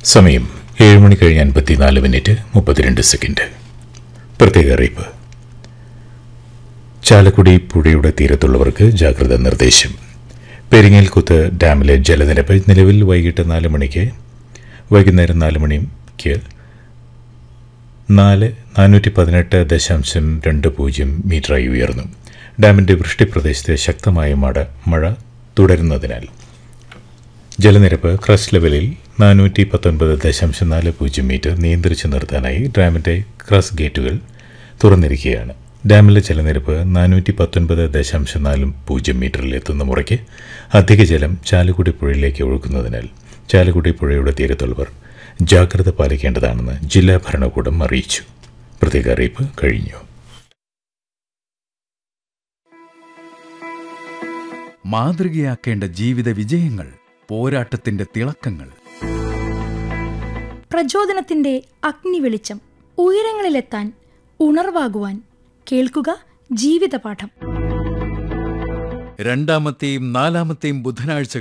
സമയം ഏഴ് മണി കഴിഞ്ഞ് അൻപത്തിനാല് മിനിറ്റ് മുപ്പത്തിരണ്ട് സെക്കൻഡ് പ്രത്യേക അറിയിപ്പ് ചാലക്കുടി പുഴയുടെ തീരത്തുള്ളവർക്ക് ജാഗ്രതാ നിർദ്ദേശം പെരിങ്ങൽകുത്ത് ഡാമിലെ ജലനിരപ്പ് നിലവിൽ വൈകിട്ട് നാല് മണിക്ക് വൈകുന്നേരം നാല് മണിക്ക് നാല് നാനൂറ്റി പതിനെട്ട് ദശാംശം രണ്ട് പൂജ്യം മീറ്ററായി ഉയർന്നു ഡാമിൻ്റെ വൃഷ്ടിപ്രദേശത്ത് ശക്തമായ മഴ മഴ തുടരുന്നതിനാൽ ജലനിരപ്പ് ക്രസ്റ്റ് ലെവലിൽ നാനൂറ്റി പത്തൊൻപത് ദശാംശം നാല് പൂജ്യം മീറ്റർ നിയന്ത്രിച്ചു നിർത്താനായി ഡാമിൻ്റെ ക്രസ് ഗേറ്റുകൾ തുറന്നിരിക്കുകയാണ് ഡാമിലെ ജലനിരപ്പ് നാനൂറ്റി പത്തൊൻപത് ദശാംശം നാല് പൂജ്യം മീറ്ററിൽ എത്തുന്ന മുറയ്ക്ക് അധിക ജലം ചാലക്കുടി പുഴയിലേക്ക് ഒഴുകുന്നതിനാൽ ചാലക്കുടി പുഴയുടെ തീരത്തുള്ളവർ ജാഗ്രത പാലിക്കേണ്ടതാണെന്ന് ജില്ലാ ഭരണകൂടം അറിയിച്ചു പ്രത്യേക അറിയിപ്പ് കഴിഞ്ഞു മാതൃകയാക്കേണ്ട ജീവിത വിജയങ്ങൾ പോരാട്ടത്തിന്റെ തിളക്കങ്ങൾ പ്രചോദനത്തിന്റെ അഗ്നി വെളിച്ചം ഉയരങ്ങളിലെത്താൻ ഉണർവാകുവാൻ കേൾക്കുക ജീവിതപാഠം രണ്ടാമത്തെയും നാലാമത്തെയും ബുധനാഴ്ച